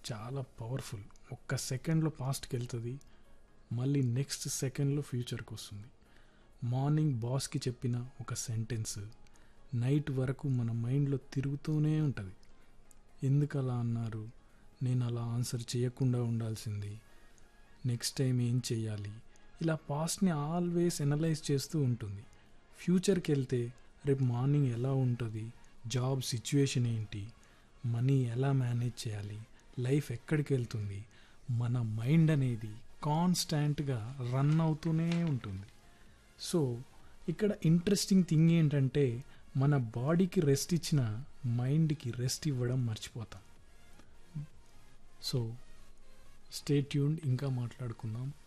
చాలా పవర్ఫుల్ ఒక్క సెకండ్లో పాస్ట్కి వెళ్తుంది మళ్ళీ నెక్స్ట్ సెకండ్లో ఫ్యూచర్కి వస్తుంది మార్నింగ్ బాస్కి చెప్పిన ఒక సెంటెన్స్ నైట్ వరకు మన మైండ్లో తిరుగుతూనే ఉంటుంది ఎందుకు అలా అన్నారు నేను అలా ఆన్సర్ చేయకుండా ఉండాల్సింది నెక్స్ట్ టైం ఏం చేయాలి ఇలా పాస్ట్ని ఆల్వేస్ ఎనలైజ్ చేస్తూ ఉంటుంది ఫ్యూచర్కి వెళ్తే రేపు మార్నింగ్ ఎలా ఉంటుంది జాబ్ సిచ్యువేషన్ ఏంటి మనీ ఎలా మేనేజ్ చేయాలి లైఫ్ ఎక్కడికి వెళ్తుంది మన మైండ్ అనేది కాన్స్టాంట్గా రన్ అవుతూనే ఉంటుంది సో ఇక్కడ ఇంట్రెస్టింగ్ థింగ్ ఏంటంటే మన బాడీకి రెస్ట్ ఇచ్చిన మైండ్కి రెస్ట్ ఇవ్వడం మర్చిపోతాం సో స్టే ట్యూన్డ్ ఇంకా మాట్లాడుకుందాం